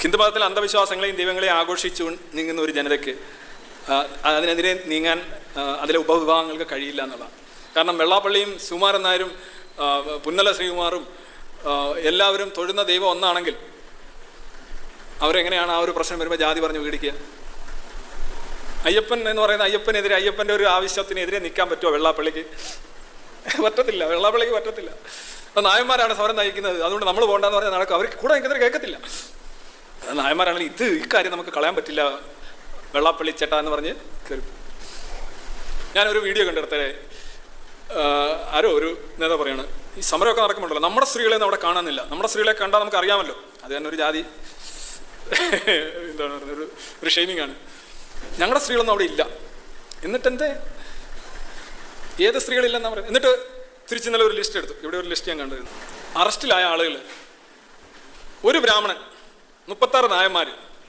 ഹിന്ദുമതത്തിലെ അന്ധവിശ്വാസങ്ങളെയും ദൈവങ്ങളെയും ആഘോഷിച്ചു നീങ്ങുന്ന ഒരു ജനതയ്ക്ക് ആ, അതിനെതിരെ നീങ്ങാൻ ആ, അതിലെ ഉപവിഭാഗങ്ങൾക്ക് കഴിയില്ല എന്നുള്ളതാണ് കാരണം വെള്ളാപ്പള്ളിയും സുകുമാരൻ നായരും ആ, പുന്നല ശ്രീകുമാറും ആ, എല്ലാവരും തൊഴുന്ന ദൈവം ഒന്നാണെങ്കിൽ അവരെങ്ങനെയാണ് ആ ഒരു പ്രശ്നം വരുമ്പോൾ ജാതി പറഞ്ഞ് വീടിക്കുക അയ്യപ്പൻ എന്ന് പറയുന്ന അയ്യപ്പനെതിരെ അയ്യപ്പൻ്റെ ഒരു ആവശ്യത്തിനെതിരെ നിൽക്കാൻ പറ്റുമോ വെള്ളാപ്പള്ളിക്ക് പറ്റത്തില്ല വെള്ളാപ്പള്ളിക്ക് പറ്റത്തില്ല അപ്പം നായന്മാരാണ് സമരം നയിക്കുന്നത് അതുകൊണ്ട് നമ്മൾ പോകണ്ടെന്ന് പറഞ്ഞാൽ നടക്കും അവർ കൂടെ നിൽക്കുന്നവർ കേൾക്കത്തില്ല അത് നായന്മാരാണെങ്കിൽ ഇത് ഇക്കാര്യം നമുക്ക് കളയാൻ പറ്റില്ല വെള്ളാപ്പള്ളി ചേട്ടാ എന്ന് പറഞ്ഞ് കയറി പോകും. ഞാനൊരു വീഡിയോ കണ്ടെടുത്തേ ആരോ ഒരു നേതാവ് പറയാണ് ഈ സമരമൊക്കെ നടക്കുമ്പോഴല്ലോ നമ്മുടെ സ്ത്രീകളെ ഒന്നും അവിടെ കാണാനില്ല നമ്മുടെ സ്ത്രീകളെ കണ്ടാൽ നമുക്ക് അറിയാമല്ലോ അത് തന്നെ ഒരു ജാതി എന്താണ് പറയുന്നത് ഒരു ഒരു ഷെയ്മിങ് ആണ് ഞങ്ങളുടെ സ്ത്രീകളൊന്നും അവിടെ ഇല്ല എന്നിട്ട് എന്തേ ഏത് സ്ത്രീകളില്ലെന്നാ പറയുന്നത് എന്നിട്ട് തിരിച്ച് ഇന്നലെ ഒരു ലിസ്റ്റ് എടുത്തു ഇവിടെ ഒരു ലിസ്റ്റ് ഞാൻ കണ്ടിരുന്നു അറസ്റ്റിലായ ആളുകൾ ഒരു ബ്രാഹ്മണൻ മുപ്പത്താറ് നായന്മാർ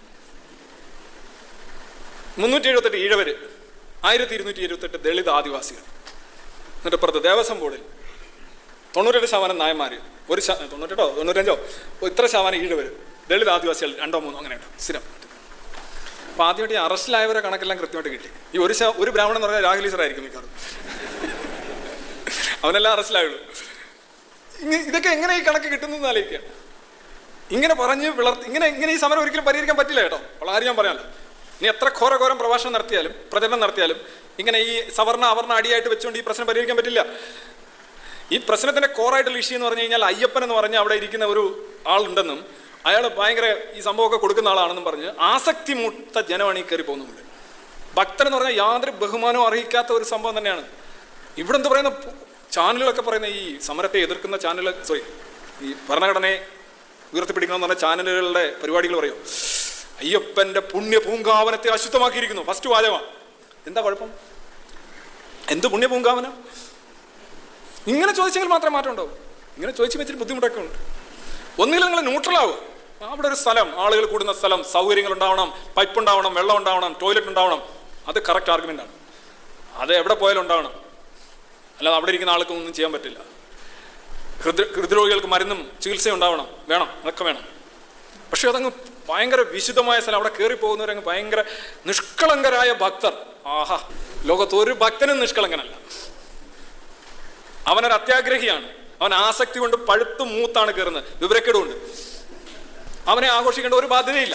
മുന്നൂറ്റി എഴുപത്തെട്ട് ഈഴവര് ആയിരത്തി ഇരുന്നൂറ്റി ഇരുപത്തെട്ട് ദളിത് ആദിവാസികൾ എന്നിട്ട് പുറത്ത് ദേവസ്വം ബോർഡിൽ തൊണ്ണൂറ്റെട്ട് ശതമാനം നായന്മാർ ഒരു ശ- തൊണ്ണൂറ്റെട്ടോ തൊണ്ണൂറ്റഞ്ചോ ഇത്ര ശതമാനം ഈഴവർ ദളിത് ആദിവാസികൾ രണ്ടോ മൂന്നോ അങ്ങനെ ഉണ്ട് സ്ഥിരം അപ്പോൾ ആദ്യമായിട്ട് ഈ അറസ്റ്റിലായവരെ കണക്കെല്ലാം കൃത്യമായിട്ട് കിട്ടി ഈ ഒരു ശ- ഒരു ബ്രാഹ്മണൻ എന്ന് പറഞ്ഞാൽ രാഹുൽ ഈശ്വറായിരിക്കും മിക്കവാറും അവനെല്ലാം അറസ്റ്റിലായുള്ളൂ ഇങ്ങ- ഇതൊക്കെ എങ്ങനെ ഈ കണക്ക് കിട്ടുന്നു ആലോചിക്കുക ഇങ്ങനെ പറഞ്ഞ് വിളർത്തി ഇങ്ങനെ ഇങ്ങനെ ഈ സമരം ഒരിക്കലും പരിഹരിക്കാൻ പറ്റില്ല കേട്ടോ വളരെ ഞാൻ പറയാമല്ലോ ഇനി എത്ര ഘോരഘോരം പ്രഭാഷണം നടത്തിയാലും പ്രചരണം നടത്തിയാലും ഇങ്ങനെ ഈ സവർണ അവർണ അടിയായിട്ട് വെച്ചുകൊണ്ട് ഈ പ്രശ്നം പരിഹരിക്കാൻ പറ്റില്ല ഈ പ്രശ്നത്തിന്റെ കോറായിട്ടുള്ള ഇഷ്യൂ എന്ന് പറഞ്ഞു കഴിഞ്ഞാൽ അയ്യപ്പൻ എന്ന് പറഞ്ഞ അവിടെ ഇരിക്കുന്ന ഒരു ആളുണ്ടെന്നും അയാൾ ഭയങ്കര ഈ സംഭവമൊക്കെ കൊടുക്കുന്ന ആളാണെന്നും പറഞ്ഞ് ആസക്തി മുട്ട ജനമാണ് ഈ കയറി പോകുന്നത് ഭക്തൻ എന്ന് പറഞ്ഞാൽ യാതൊരു ബഹുമാനവും അർഹിക്കാത്ത ഒരു സംഭവം തന്നെയാണ് ഇവിടെ എന്ത് പറയുന്ന പു- ചാനലുകളൊക്കെ പറയുന്ന ഈ സമരത്തെ എതിർക്കുന്ന ചാനൽ സോറി ഈ ഭരണഘടനയെ ഉയർത്തിപ്പിടിക്കണമെന്ന് പറഞ്ഞ ചാനലുകളുടെ പരിപാടികൾ പറയും അയ്യപ്പന്റെ പുണ്യ പൂങ്കാവനത്തെ അശുദ്ധമാക്കിയിരിക്കുന്നു ഫസ്റ്റ് വാചകമാണ് എന്താ കുഴപ്പം എന്ത് പുണ്യ പൂങ്കാവനം ഇങ്ങനെ ചോദിച്ചെങ്കിൽ മാത്രമേ മാറ്റം ഉണ്ടാവും ഇങ്ങനെ ചോദിച്ചു വെച്ചിട്ട് ബുദ്ധിമുട്ടൊക്കെ ഉണ്ട് ഒന്നുകിൽ നിങ്ങൾ ന്യൂട്രൽ ആവും അവിടെ ഒരു സ്ഥലം ആളുകൾ കൂടുന്ന സ്ഥലം സൗകര്യങ്ങൾ ഉണ്ടാവണം പൈപ്പ് ഉണ്ടാവണം വെള്ളം ഉണ്ടാവണം ടോയ്ലറ്റ് ഉണ്ടാവണം അത് കറക്റ്റ് ആർഗ്യുമെൻ്റ് ആണ് അത് എവിടെ പോയാലും ഉണ്ടാവണം അല്ലാതെ അവിടെ ഇരിക്കുന്ന ആൾക്കും ഒന്നും ചെയ്യാൻ പറ്റില്ല ഹൃദ ഹൃദ്രോഗികൾക്ക് മരുന്നും ചികിത്സയും ഉണ്ടാവണം വേണം അതൊക്കെ വേണം പക്ഷെ അതങ്ങ് ഭയങ്കര വിശുദ്ധമായ സ്ഥലം അവിടെ കയറി പോകുന്നവരങ്ങ് ഭയങ്കര നിഷ്കളങ്കരായ ഭക്തർ ആഹാ ലോകത്ത് ഒരു ഭക്തനും നിഷ്കളങ്കനല്ല അവനൊരു അത്യാഗ്രഹിയാണ് അവൻ ആസക്തി കൊണ്ട് പഴുത്ത് മൂത്താണ് കയറുന്നത് വിവരക്കേടുകൊണ്ട് അവനെ ആഘോഷിക്കേണ്ട ഒരു ബാധ്യതയില്ല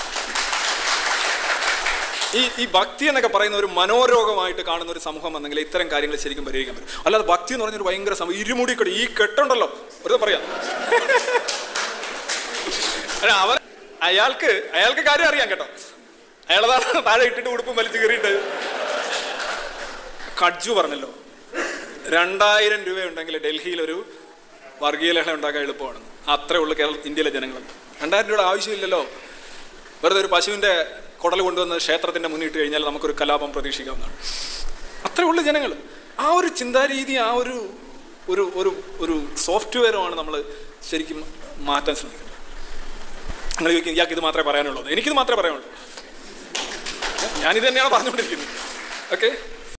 ഈ ഈ ഭക്തി എന്നൊക്കെ പറയുന്ന ഒരു മനോരോഗമായിട്ട് കാണുന്ന ഒരു സമൂഹം വന്നെങ്കിൽ ഇത്തരം കാര്യങ്ങൾ ശരിക്കും പരിഹരിക്കാൻ പറ്റും അല്ലാതെ ഭക്തി എന്ന് പറഞ്ഞൊരു ഭയങ്കര സമയം ഇരുമുടി കടി ഈ കെട്ടുണ്ടല്ലോ വെറുതെ പറയാം അല്ല, അവൻ അയാൾക്ക് അയാൾക്ക് കാര്യം അറിയാം കേട്ടോ അയാളതാ താഴെ ഇട്ടിട്ട് ഉടുപ്പും വലിച്ചു കയറിയിട്ട് കഡ്ജു പറഞ്ഞല്ലോ രണ്ടായിരം രൂപയുണ്ടെങ്കിൽ ഡൽഹിയിൽ ഒരു വർഗീയ ലഹള ഉണ്ടാക്കാൻ എളുപ്പമാണ് അത്രേ ഉള്ളൂ കേരള ഇന്ത്യയിലെ ജനങ്ങൾ രണ്ടായിരം രൂപയുടെ ആവശ്യമില്ലല്ലോ വെറുതെ ഒരു പശുവിൻ്റെ കുടൽ കൊണ്ടുവന്ന് ക്ഷേത്രത്തിൻ്റെ മുന്നിട്ട് കഴിഞ്ഞാൽ നമുക്കൊരു കലാപം പ്രതീക്ഷിക്കാവുന്നതാണ് അത്രേ ഉള്ളൂ ജനങ്ങൾ ആ ഒരു ചിന്താരീതി ആ ഒരു ഒരു ഒരു ഒരു സോഫ്റ്റ്വെയറുമാണ് നമ്മൾ ശരിക്കും മാറ്റാൻ ശ്രമിക്കുന്നത് നിങ്ങൾ ചോദിക്കും ഇയാൾക്ക് ഇത് മാത്രമേ പറയാനുള്ളൂ എനിക്കിത് മാത്രമേ പറയാനുള്ളൂ ഞാനിത് തന്നെയാണ് പറഞ്ഞുകൊണ്ടിരിക്കുന്നത് ഓക്കെ